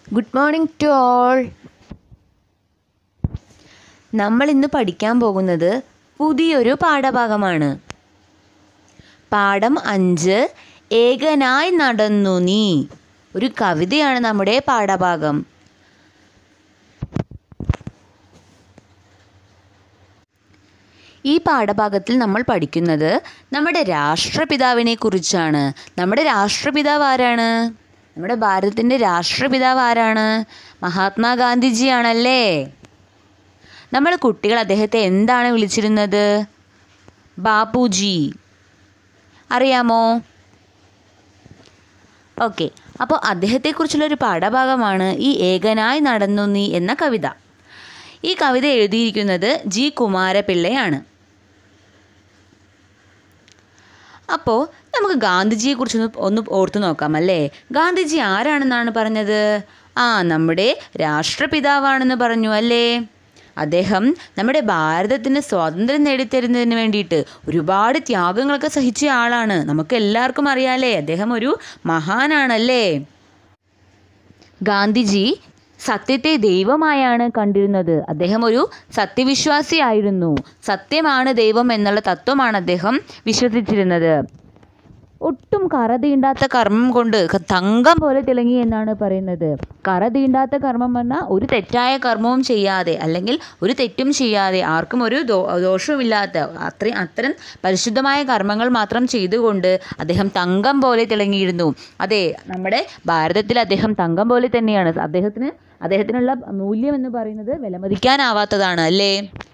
good morning to all നമ്മൾ ഇന്ന് പഠിക്കാൻ പോകുന്നത് പുതിയൊരു പാഠഭാഗമാണ് പാഠം അഞ്ച് ഏകനായി നടന്നു നീ ഒരു കവിതയാണ് നമ്മുടെ പാഠഭാഗം ഈ പാഠഭാഗത്തിൽ നമ്മൾ പഠിക്കുന്നത് നമ്മുടെ രാഷ്ട്രപിതാവിനെ കുറിച്ചാണ് നമ്മുടെ രാഷ്ട്രപിതാവ് ആരാണ് നമ്മുടെ ഭാരതത്തിൻ്റെ രാഷ്ട്രപിതാവ് ആരാണ് മഹാത്മാഗാന്ധിജിയാണല്ലേ നമ്മൾ കുട്ടികൾ അദ്ദേഹത്തെ എന്താണ് വിളിച്ചിരുന്നത് ബാപ്പുജി അറിയാമോ ഓക്കെ അപ്പോൾ അദ്ദേഹത്തെക്കുറിച്ചുള്ളൊരു പാഠഭാഗമാണ് ഈ ഏകനായി നടന്നു നീ എന്ന കവിത ഈ കവിത എഴുതിയിരിക്കുന്നത് ജി കുമാരപിള്ളയാണ് അപ്പോൾ നമുക്ക് ഗാന്ധിജിയെക്കുറിച്ചൊന്ന് ഒന്ന് ഓർത്തു നോക്കാം അല്ലേ ഗാന്ധിജി ആരാണെന്നാണ് പറഞ്ഞത് ആ നമ്മുടെ രാഷ്ട്രപിതാവാണെന്ന് പറഞ്ഞു അല്ലേ അദ്ദേഹം നമ്മുടെ ഭാരതത്തിന് സ്വാതന്ത്ര്യം നേടിത്തരുന്നതിന് വേണ്ടിയിട്ട് ഒരുപാട് ത്യാഗങ്ങളൊക്കെ സഹിച്ച ആളാണ് നമുക്ക് എല്ലാവർക്കും അറിയാലേ അദ്ദേഹം ഒരു മഹാനാണല്ലേ ഗാന്ധിജി സത്യത്തെ ദൈവമായാണ് കണ്ടിരുന്നത് അദ്ദേഹം ഒരു സത്യവിശ്വാസിയായിരുന്നു സത്യമാണ് ദൈവം എന്നുള്ള തത്വമാണ് അദ്ദേഹം വിശ്വസിച്ചിരുന്നത് ഒട്ടും കറ തീണ്ടാത്ത കർമ്മം കൊണ്ട് ക- തങ്കം പോലെ തിളങ്ങി എന്നാണ് പറയുന്നത് കറ തീണ്ടാത്ത കർമ്മം പറഞ്ഞാൽ ഒരു തെറ്റായ കർമ്മവും ചെയ്യാതെ അല്ലെങ്കിൽ ഒരു തെറ്റും ചെയ്യാതെ ആർക്കും ഒരു ദോ ദോഷവുമില്ലാത്ത അത്രയും അത്തരം പരിശുദ്ധമായ കർമ്മങ്ങൾ മാത്രം ചെയ്തുകൊണ്ട് അദ്ദേഹം തങ്കം പോലെ തിളങ്ങിയിരുന്നു അതെ നമ്മുടെ ഭാരതത്തിൽ അദ്ദേഹം തങ്കം പോലെ തന്നെയാണ് അദ്ദേഹത്തിന് അദ്ദേഹത്തിനുള്ള മൂല്യം എന്ന് പറയുന്നത് വിലമതിക്കാനാവാത്തതാണ് അല്ലേ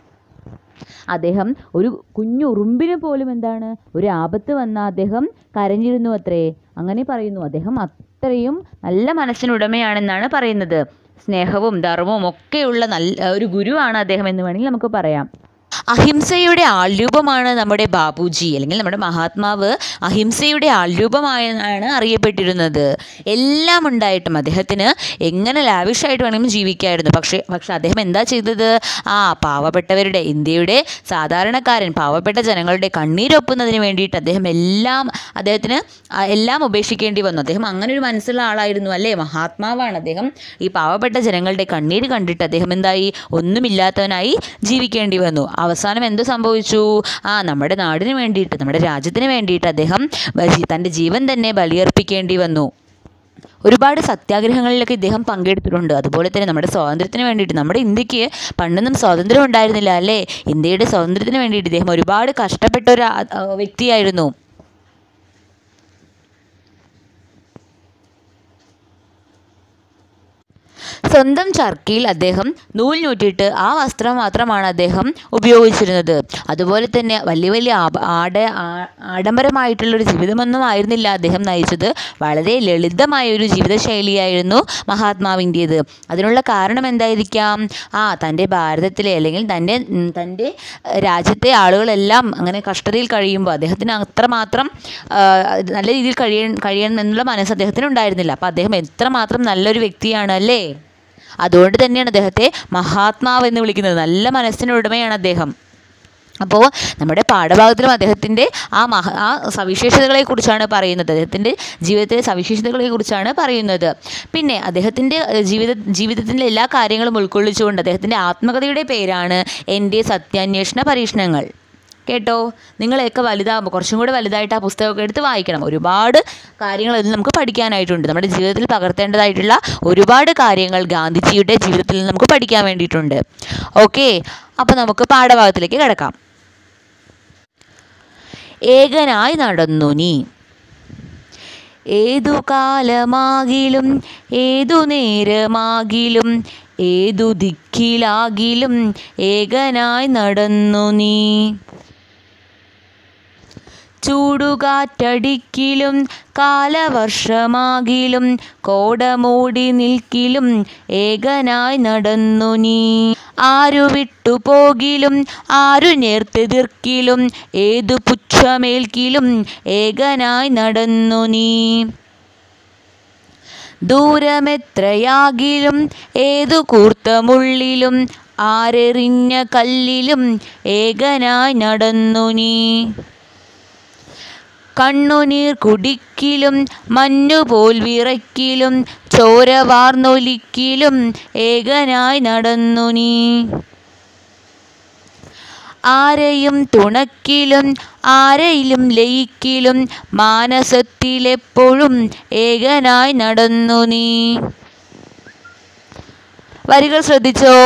അദ്ദേഹം ഒരു കുഞ്ഞു ഉറുമ്പിന് പോലും എന്താണ് ഒരു ആപത്ത് വന്ന അദ്ദേഹം കരഞ്ഞിരുന്നു അത്രേ അങ്ങനെ പറയുന്നു അദ്ദേഹം അത്രയും നല്ല മനസ്സിനുടമയാണെന്നാണ് പറയുന്നത് സ്നേഹവും ധർമ്മവും ഒക്കെയുള്ള നല്ല ഒരു ഗുരുവാണ് അദ്ദേഹം എന്ന് വേണമെങ്കിൽ നമുക്ക് പറയാം അഹിംസയുടെ ആൾരൂപമാണ് നമ്മുടെ ബാബുജി അല്ലെങ്കിൽ നമ്മുടെ മഹാത്മാവ് അഹിംസയുടെ ആൾരൂപമായാണ് അറിയപ്പെട്ടിരുന്നത് എല്ലാം ഉണ്ടായിട്ടും അദ്ദേഹത്തിന് എങ്ങനെ ലാവിഷായിട്ട് വേണമെങ്കിലും ജീവിക്കായിരുന്നു പക്ഷേ പക്ഷെ അദ്ദേഹം എന്താ ചെയ്തത് ആ പാവപ്പെട്ടവരുടെ ഇന്ത്യയുടെ സാധാരണക്കാരൻ പാവപ്പെട്ട ജനങ്ങളുടെ കണ്ണീരൊപ്പുന്നതിന് വേണ്ടിയിട്ട് അദ്ദേഹം എല്ലാം അദ്ദേഹത്തിന് ആ, എല്ലാം ഉപേക്ഷിക്കേണ്ടി വന്നു അദ്ദേഹം അങ്ങനെ ഒരു മനസ്സുള്ള ആളായിരുന്നു അല്ലേ മഹാത്മാവാണ് അദ്ദേഹം ഈ പാവപ്പെട്ട ജനങ്ങളുടെ കണ്ണീര് കണ്ടിട്ട് അദ്ദേഹം എന്തായി ഒന്നുമില്ലാത്തവനായി ജീവിക്കേണ്ടി വന്നു അവസാനം എന്ത് സംഭവിച്ചു ആ നമ്മുടെ നാടിന് വേണ്ടിയിട്ട് നമ്മുടെ രാജ്യത്തിന് വേണ്ടിയിട്ട് അദ്ദേഹം ബലി- തൻ്റെ ജീവൻ തന്നെ ബലിയർപ്പിക്കേണ്ടി വന്നു ഒരുപാട് സത്യാഗ്രഹങ്ങളിലൊക്കെ ഇദ്ദേഹം പങ്കെടുത്തിട്ടുണ്ട് അതുപോലെ തന്നെ നമ്മുടെ സ്വാതന്ത്ര്യത്തിന് വേണ്ടിയിട്ട് നമ്മുടെ ഇന്ത്യക്ക് പണ്ടൊന്നും സ്വാതന്ത്ര്യം ഉണ്ടായിരുന്നില്ല അല്ലേ ഇന്ത്യയുടെ സ്വാതന്ത്ര്യത്തിന് വേണ്ടിയിട്ട് ഇദ്ദേഹം ഒരുപാട് കഷ്ടപ്പെട്ട ഒരു ആ- ആ വ്യക്തിയായിരുന്നു സ്വന്തം ചർക്കയിൽ അദ്ദേഹം നൂൽ നൂറ്റിയിട്ട് ആ വസ്ത്രം മാത്രമാണ് അദ്ദേഹം ഉപയോഗിച്ചിരുന്നത് അതുപോലെ തന്നെ വലിയ വലിയ ആഭ- ആഡ ആ- ആഡംബരമായിട്ടുള്ളൊരു ജീവിതമൊന്നും ആയിരുന്നില്ല അദ്ദേഹം നയിച്ചത് വളരെ ലളിതമായ ഒരു ജീവിതശൈലിയായിരുന്നു മഹാത്മാവിൻ്റേത് അതിനുള്ള കാരണം എന്തായിരിക്കാം ആ തൻ്റെ ഭാരതത്തിലെ അല്ലെങ്കിൽ തൻ്റെ ഉം, തൻ്റെ ഏഹ്, രാജ്യത്തെ ആളുകളെല്ലാം അങ്ങനെ കഷ്ടതയിൽ കഴിയുമ്പോൾ അദ്ദേഹത്തിന് അത്രമാത്രം ആ, നല്ല രീതിയിൽ കഴിയണം കഴിയണം എന്നുള്ള മനസ്സ് അദ്ദേഹത്തിന് ഉണ്ടായിരുന്നില്ല അപ്പോൾ അദ്ദേഹം എത്രമാത്രം നല്ലൊരു വ്യക്തിയാണ് അല്ലേ അതുകൊണ്ട് തന്നെയാണ് അദ്ദേഹത്തെ മഹാത്മാവ് എന്ന് വിളിക്കുന്നത് നല്ല മനസ്സിന് ഉടമയാണ് അദ്ദേഹം അപ്പോൾ നമ്മുടെ പാഠഭാഗത്തിലും അദ്ദേഹത്തിൻ്റെ ആ മഹ ആ സവിശേഷതകളെക്കുറിച്ചാണ് പറയുന്നത് അദ്ദേഹത്തിൻ്റെ ജീവിതത്തിലെ സവിശേഷതകളെക്കുറിച്ചാണ് പറയുന്നത് പിന്നെ അദ്ദേഹത്തിൻ്റെ ഏഹ്, ജീവിത ജീവിതത്തിൻ്റെ എല്ലാ കാര്യങ്ങളും ഉൾക്കൊള്ളിച്ചുകൊണ്ട് അദ്ദേഹത്തിൻ്റെ ആത്മകഥയുടെ പേരാണ് എൻ്റെ സത്യാന്വേഷണ പരീക്ഷണങ്ങൾ കേട്ടോ നിങ്ങളെയൊക്കെ വലുതാകുമ്പോൾ കുറച്ചും കൂടെ വലുതായിട്ട് ആ പുസ്തകമൊക്കെ എടുത്ത് വായിക്കണം ഒരുപാട് കാര്യങ്ങൾ അതിൽ നമുക്ക് പഠിക്കാനായിട്ടുണ്ട് നമ്മുടെ ജീവിതത്തിൽ പകർത്തേണ്ടതായിട്ടുള്ള ഒരുപാട് കാര്യങ്ങൾ ഗാന്ധിജിയുടെ ജീവിതത്തിൽ നിന്ന് നമുക്ക് പഠിക്കാൻ വേണ്ടിയിട്ടുണ്ട് ഓക്കെ അപ്പോൾ നമുക്ക് പാഠഭാഗത്തിലേക്ക് കിടക്കാം ഏകനായി നടന്നു നീ ഏതു കാലമാകിലും ഏതു നേരമാകിലും ഏതു ദിക്കിലാകിലും ഏകനായി നടന്നു നീ ചൂടുകാറ്റടിക്കിലും കാലവർഷമാകിലും കോടമൂടി നിൽക്കിലും ഏകനായി നടന്നു നീ ആരു വിട്ടുപോകിലും ആരു നേർത്തെതിർക്കിലും ഏതു പുച്ഛമേൽക്കിലും ഏകനായി നടന്നു നീ ദൂരമെത്രയാകിലും ഏതു കൂർത്ത മുള്ളിലും ആരെറിഞ്ഞ കല്ലിലും ഏകനായി നടന്നു നീ കണ്ണുനീർ കുടിക്കിലും മഞ്ഞുപോൽ വിറയ്ക്കിലും ചോര വാർന്നൊലിക്കിലും ഏകനായി നടന്നു നീ ആരെയും തുണക്കിലും ആരെയും ലയിക്കിലും മാനസത്തിലെപ്പോഴും ഏകനായി നടന്നു നീ വരികൾ ശ്രദ്ധിച്ചോ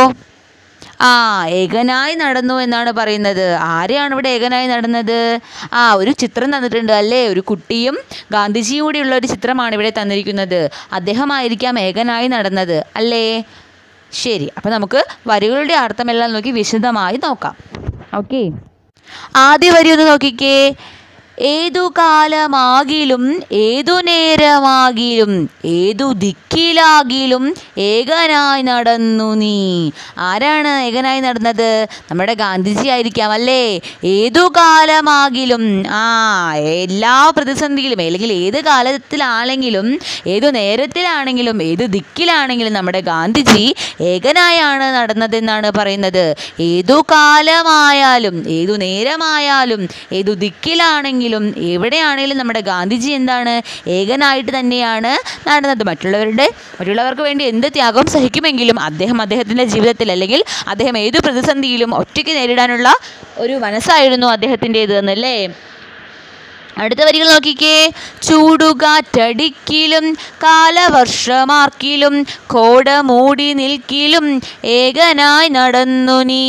ആ ഏകനായി നടന്നു എന്നാണ് പറയുന്നത് ആരെയാണ് ഇവിടെ ഏകനായി നടന്നത് ആ ഒരു ചിത്രം തന്നിട്ടുണ്ട് അല്ലേ ഒരു കുട്ടിയും ഗാന്ധിജിയും കൂടിയുള്ള ഒരു ചിത്രമാണ് ഇവിടെ തന്നിരിക്കുന്നത് അദ്ദേഹമായിരിക്കാം ഏകനായി നടന്നത് അല്ലേ ശരി അപ്പം നമുക്ക് വരികളുടെ അർത്ഥമെല്ലാം നോക്കി വിശദമായി നോക്കാം ഓക്കെ ആദ്യ വരി ഒന്ന് നോക്കിക്കേ ഏതു കാലമാകിലും ഏതു നേരമാകിലും ഏതു ദിക്കിലാകിലും ഏകനായി നടന്നു നീ ആരാണ് ഏകനായി നടന്നത് നമ്മുടെ ഗാന്ധിജി ആയിരിക്കാം അല്ലേ ഏതു കാലമാകിലും ആ എല്ലാ പ്രതിസന്ധിയിലും അല്ലെങ്കിൽ ഏത് കാലത്തിലാണെങ്കിലും ഏതു നേരത്തിലാണെങ്കിലും ഏത് ദിക്കിലാണെങ്കിലും നമ്മുടെ ഗാന്ധിജി ഏകനായാണ് നടന്നതെന്നാണ് പറയുന്നത് ഏതു കാലമായാലും ഏതു നേരമായാലും ഏതു ദിക്കിലാണെങ്കിലും എവിടെയാണെങ്കിലും നമ്മുടെ ഗാന്ധിജി എന്താണ് ഏകനായിട്ട് തന്നെയാണ് നടന്നത് മറ്റുള്ളവരുടെ മറ്റുള്ളവർക്ക് വേണ്ടി എന്ത് ത്യാഗവും സഹിക്കുമെങ്കിലും അദ്ദേഹം അദ്ദേഹത്തിൻ്റെ ജീവിതത്തിൽ അല്ലെങ്കിൽ അദ്ദേഹം ഏതു പ്രതിസന്ധിയിലും ഒറ്റയ്ക്ക് നേരിടാനുള്ള ഒരു മനസ്സായിരുന്നു അദ്ദേഹത്തിൻ്റേത് എന്നല്ലേ അടുത്ത വരികൾ നോക്കിക്കേ ചൂടുകാറ്റടിക്കിലും കാലവർഷമാർക്കിലും കോട മൂടി നിൽക്കിലും ഏകനായി നടന്നു നീ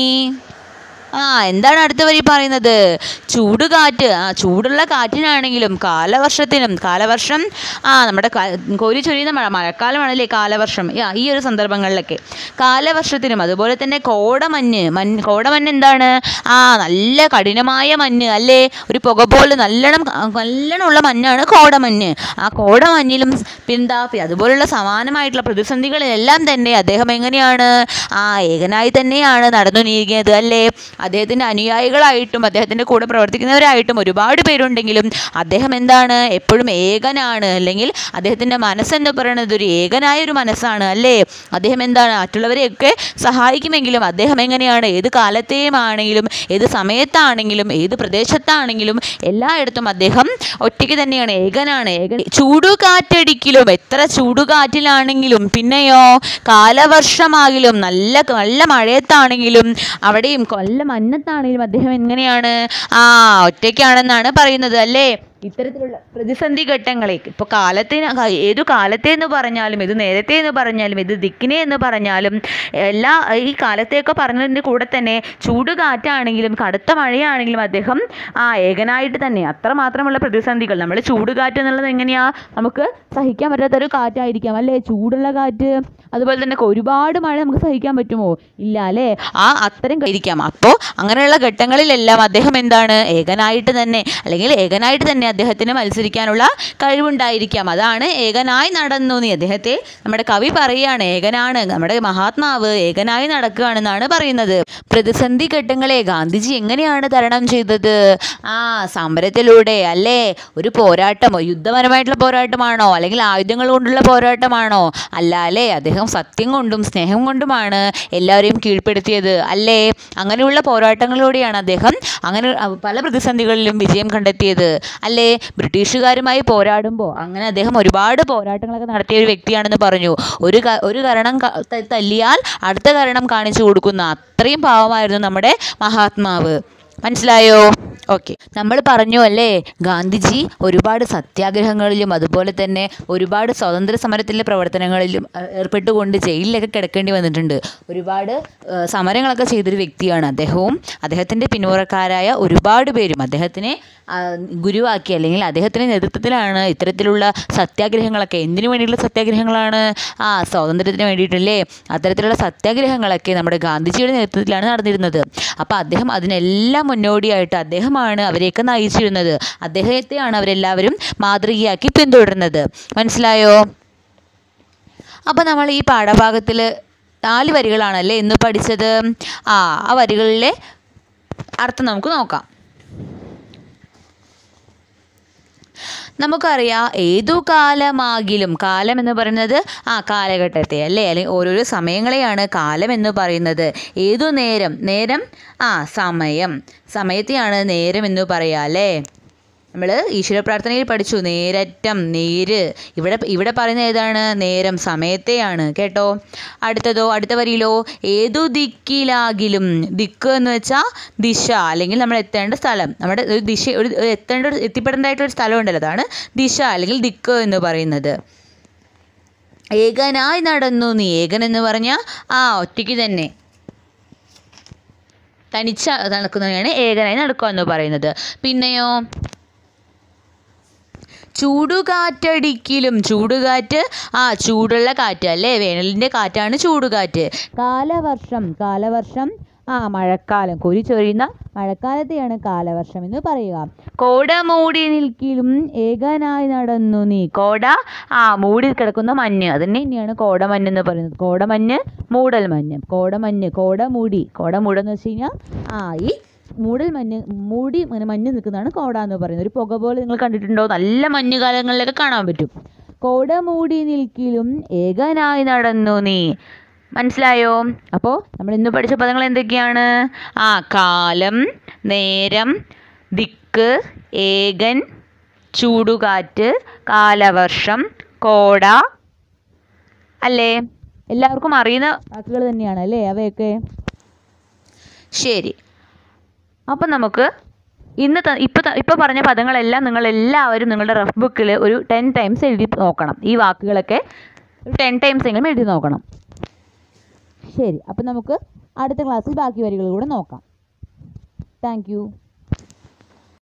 ആ എന്താണ് അടുത്ത വരി പറയുന്നത് ചൂടുകാറ്റ് ആ ചൂടുള്ള കാറ്റിനാണെങ്കിലും കാലവർഷത്തിനും കാലവർഷം ആ നമ്മുടെ ക- കോരി ചൊരിയുന്ന മഴ മഴക്കാലമാണല്ലേ കാലവർഷം ആ, ഈ ഒരു സന്ദർഭങ്ങളിലൊക്കെ കാലവർഷത്തിനും അതുപോലെ തന്നെ കോടമഞ്ഞ് മഞ്ഞ് കോടമഞ്ഞ് എന്താണ് ആ നല്ല കഠിനമായ മഞ്ഞ് അല്ലേ ഒരു പുക പോലെ നല്ലോണം നല്ലോണമുള്ള മഞ്ഞാണ് കോടമഞ്ഞ് ആ കോടമഞ്ഞിലും പിന്താ പി- അതുപോലുള്ള സമാനമായിട്ടുള്ള പ്രതിസന്ധികളിലെല്ലാം തന്നെ അദ്ദേഹം എങ്ങനെയാണ് ആ ഏകനായി തന്നെയാണ് നടന്നു നീങ്ങിയത് അല്ലേ അദ്ദേഹത്തിൻ്റെ അനുയായികളായിട്ടും അദ്ദേഹത്തിൻ്റെ കൂടെ പ്രവർത്തിക്കുന്നവരായിട്ടും ഒരുപാട് പേരുണ്ടെങ്കിലും അദ്ദേഹം എന്താണ് എപ്പോഴും ഏകനാണ് അല്ലെങ്കിൽ അദ്ദേഹത്തിൻ്റെ മനസ്സെന്ന് പറയുന്നത് ഒരു ഏകനായ ഒരു മനസ്സാണ് അല്ലേ അദ്ദേഹം എന്താണ് മറ്റുള്ളവരെയൊക്കെ സഹായിക്കുമെങ്കിലും അദ്ദേഹം എങ്ങനെയാണ് ഏത് കാലത്തെയും ആണെങ്കിലും ഏത് സമയത്താണെങ്കിലും ഏത് പ്രദേശത്താണെങ്കിലും എല്ലായിടത്തും അദ്ദേഹം ഒറ്റയ്ക്ക് തന്നെയാണ് ഏകനാണ് ഏകൻ ചൂടുകാറ്റടിക്കിലും എത്ര ചൂടുകാറ്റിലാണെങ്കിലും പിന്നെയോ കാലവർഷമാകിലും നല്ല നല്ല മഴയത്താണെങ്കിലും അവിടെയും കൊല്ല മഞ്ഞത്താണെങ്കിലും അദ്ദേഹം എങ്ങനെയാണ് ആ ഒറ്റയ്ക്കാണെന്നാണ് പറയുന്നത് അല്ലേ ഇത്തരത്തിലുള്ള പ്രതിസന്ധി ഘട്ടങ്ങളെ ഇപ്പോൾ കാലത്തിന് ക- ഏതു കാലത്തെ എന്ന് പറഞ്ഞാലും ഏത് നേരത്തെ എന്ന് പറഞ്ഞാലും ഏത് ദിക്കിനെ എന്ന് പറഞ്ഞാലും എല്ലാ ഈ കാലത്തെയൊക്കെ പറഞ്ഞതിൻ്റെ കൂടെ തന്നെ ചൂട് കാറ്റാണെങ്കിലും കടുത്ത മഴയാണെങ്കിലും അദ്ദേഹം ആ ഏകനായിട്ട് തന്നെ അത്രമാത്രമുള്ള പ്രതിസന്ധികൾ നമ്മൾ ചൂട് കാറ്റ് എന്നുള്ളത് എങ്ങനെയാ നമുക്ക് സഹിക്കാൻ പറ്റാത്തൊരു കാറ്റായിരിക്കാം അല്ലേ ചൂടുള്ള കാറ്റ് അതുപോലെ തന്നെ ഒരുപാട് മഴ നമുക്ക് സഹിക്കാൻ പറ്റുമോ ഇല്ല അല്ലേ ആ അത്തരം ഇരിക്കാം അപ്പോൾ അങ്ങനെയുള്ള ഘട്ടങ്ങളിലെല്ലാം അദ്ദേഹം എന്താണ് ഏകനായിട്ട് തന്നെ അല്ലെങ്കിൽ ഏകനായിട്ട് തന്നെ അദ്ദേഹത്തിന് മത്സരിക്കാനുള്ള കഴിവുണ്ടായിരിക്കാം അതാണ് ഏകനായി നടന്നു നീ അദ്ദേഹത്തെ നമ്മുടെ കവി പറയുകയാണ് ഏകനാണ് നമ്മുടെ മഹാത്മാവ് ഏകനായി നടക്കുകയാണെന്നാണ് പറയുന്നത് പ്രതിസന്ധി ഘട്ടങ്ങളെ ഗാന്ധിജി എങ്ങനെയാണ് തരണം ചെയ്തത് ആ സമരത്തിലൂടെ അല്ലേ ഒരു പോരാട്ടമോ യുദ്ധപരമായിട്ടുള്ള പോരാട്ടമാണോ അല്ലെങ്കിൽ ആയുധങ്ങൾ കൊണ്ടുള്ള പോരാട്ടമാണോ അല്ല അല്ലേ അദ്ദേഹം സത്യം കൊണ്ടും സ്നേഹം കൊണ്ടുമാണ് എല്ലാവരെയും കീഴ്പ്പെടുത്തിയത് അല്ലേ അങ്ങനെയുള്ള പോരാട്ടങ്ങളിലൂടെയാണ് അദ്ദേഹം അങ്ങനെ അ- പല പ്രതിസന്ധികളിലും വിജയം കണ്ടെത്തിയത് അല്ലേ ബ്രിട്ടീഷുകാരുമായി പോരാടുമ്പോൾ അങ്ങനെ അദ്ദേഹം ഒരുപാട് പോരാട്ടങ്ങളൊക്കെ നടത്തിയ ഒരു വ്യക്തിയാണെന്ന് പറഞ്ഞു ഒരു ക- ഒരു കരണം ക- ത- തല്ലിയാൽ അടുത്ത കരണം കാണിച്ചു കൊടുക്കുന്ന അത്രയും പാവമായിരുന്നു നമ്മുടെ മഹാത്മാവ് മനസ്സിലായോ ഓക്കെ നമ്മൾ പറഞ്ഞു അല്ലേ ഗാന്ധിജി ഒരുപാട് സത്യാഗ്രഹങ്ങളിലും അതുപോലെ തന്നെ ഒരുപാട് സ്വാതന്ത്ര്യ സമരത്തിലെ പ്രവർത്തനങ്ങളിലും ഏർ, ഏർപ്പെട്ടുകൊണ്ട് ജയിലിലൊക്കെ കിടക്കേണ്ടി വന്നിട്ടുണ്ട് ഒരുപാട് ഏർ, സമരങ്ങളൊക്കെ ചെയ്തൊരു വ്യക്തിയാണ് അദ്ദേഹവും അദ്ദേഹത്തിൻ്റെ പിന്മുറക്കാരായ ഒരുപാട് പേരും അദ്ദേഹത്തിനെ ആ, ഗുരുവാക്കി അല്ലെങ്കിൽ അദ്ദേഹത്തിൻ്റെ നേതൃത്വത്തിലാണ് ഇത്തരത്തിലുള്ള സത്യാഗ്രഹങ്ങളൊക്കെ എന്തിനു വേണ്ടിയിട്ടുള്ള സത്യാഗ്രഹങ്ങളാണ് ആ സ്വാതന്ത്ര്യത്തിന് വേണ്ടിയിട്ടല്ലേ അത്തരത്തിലുള്ള സത്യാഗ്രഹങ്ങളൊക്കെ നമ്മുടെ ഗാന്ധിജിയുടെ നേതൃത്വത്തിലാണ് നടന്നിരുന്നത് അപ്പോൾ അദ്ദേഹം അതിനെല്ലാം മുന്നോടിയായിട്ട് അദ്ദേഹമാണ് അവരെയൊക്കെ നയിച്ചിരുന്നത് അദ്ദേഹത്തെയാണ് അവരെല്ലാവരും മാതൃകയാക്കി പിന്തുടരുന്നത് മനസ്സിലായോ അപ്പോൾ നമ്മൾ ഈ പാഠഭാഗത്തിൽ നാല് വരികളാണല്ലേ ഇന്ന് പഠിച്ചത് ആ ആ വരികളിലെ അർത്ഥം നമുക്ക് നോക്കാം നമുക്കറിയാം ഏതു കാലമാകിലും കാലം എന്ന് പറയുന്നത് ആ കാലഘട്ടത്തെ അല്ലേ അല്ലെങ്കിൽ ഓരോരോ സമയങ്ങളെയാണ് കാലം എന്ന് പറയുന്നത് ഏതു നേരം നേരം ആ സമയം സമയത്തെയാണ് നേരം എന്ന് പറയുക അല്ലേ നമ്മൾ ഈശ്വര പ്രാർത്ഥനയിൽ പഠിച്ചു നേരറ്റം നേര് ഇവിടെ ഇവിടെ പറയുന്ന ഏതാണ് നേരം സമയത്തെയാണ് കേട്ടോ അടുത്തതോ അടുത്ത വരിയിലോ ഏതു ദിക്കിലാകിലും ദിക്ക് എന്ന് വെച്ചാൽ ദിശ അല്ലെങ്കിൽ നമ്മൾ എത്തേണ്ട സ്ഥലം നമ്മുടെ ഒരു ദിശ ഒരു ഒരു എത്തേണ്ട ഒരു എത്തിപ്പെടേണ്ടതായിട്ടൊരു സ്ഥലം ഉണ്ടല്ലോ അതാണ് ദിശ അല്ലെങ്കിൽ ദിക്ക് എന്ന് പറയുന്നത് ഏകനായി നടന്നു നീ ഏകൻ എന്ന് പറഞ്ഞാൽ ആ ഒറ്റയ്ക്ക് തന്നെ തനിച്ച നടക്കുന്നതിനാണ് ഏകനായി നടക്കുക എന്ന് പറയുന്നത് പിന്നെയോ ചൂടുകാറ്റടിക്കിലും ചൂടുകാറ്റ് ആ ചൂടുള്ള കാറ്റ് അല്ലേ വേനലിൻ്റെ കാറ്റാണ് ചൂടുകാറ്റ് കാലവർഷം കാലവർഷം ആ മഴക്കാലം കൊരി ചൊരിയുന്ന മഴക്കാലത്തെയാണ് കാലവർഷം എന്ന് പറയുക കോട മൂടി നിൽക്കിലും ഏകനായി നടന്നു നീ കോട ആ മൂടി കിടക്കുന്ന മഞ്ഞ് അതിനെ തന്നെയാണ് കോടമഞ്ഞ് എന്ന് പറയുന്നത് കോടമഞ്ഞ് മൂടൽ മഞ്ഞ് കോടമഞ്ഞ് കോട മൂടി കോട മൂടെന്ന് വെച്ച് കഴിഞ്ഞാൽ ആ ഈ മൂടൽ മഞ്ഞ് മൂടി ഇങ്ങനെ മഞ്ഞ് നിൽക്കുന്നതാണ് കോട എന്ന് പറയുന്നത് ഒരു പുക പോലെ നിങ്ങൾ കണ്ടിട്ടുണ്ടോ നല്ല മഞ്ഞ് കാലങ്ങളിലൊക്കെ കാണാൻ പറ്റും കോട മൂടി നിൽക്കിലും ഏകനായി നടന്നു നീ മനസ്സിലായോ അപ്പോൾ നമ്മൾ ഇന്ന് പഠിച്ച പദങ്ങൾ എന്തൊക്കെയാണ് ആ കാലം നേരം ദിക്ക് ഏകൻ ചൂടുകാറ്റ് കാലവർഷം കോട അല്ലേ എല്ലാവർക്കും അറിയുന്ന വാക്കുകൾ തന്നെയാണ് അല്ലേ അവയൊക്കെ ശരി അപ്പം നമുക്ക് ഇന്ന് ത ഇപ്പോൾ ഇപ്പോൾ പറഞ്ഞ പദങ്ങളെല്ലാം നിങ്ങൾ എല്ലാവരും നിങ്ങളുടെ റഫ് ബുക്കിൽ ഒരു ടെൻ ടൈംസ് എഴുതി നോക്കണം ഈ വാക്കുകളൊക്കെ ഒരു ടെൻ ടൈംസ് എങ്കിലും എഴുതി നോക്കണം ശരി അപ്പം നമുക്ക് അടുത്ത ക്ലാസ്സിൽ ബാക്കി വരികൾ കൂടെ നോക്കാം താങ്ക് യു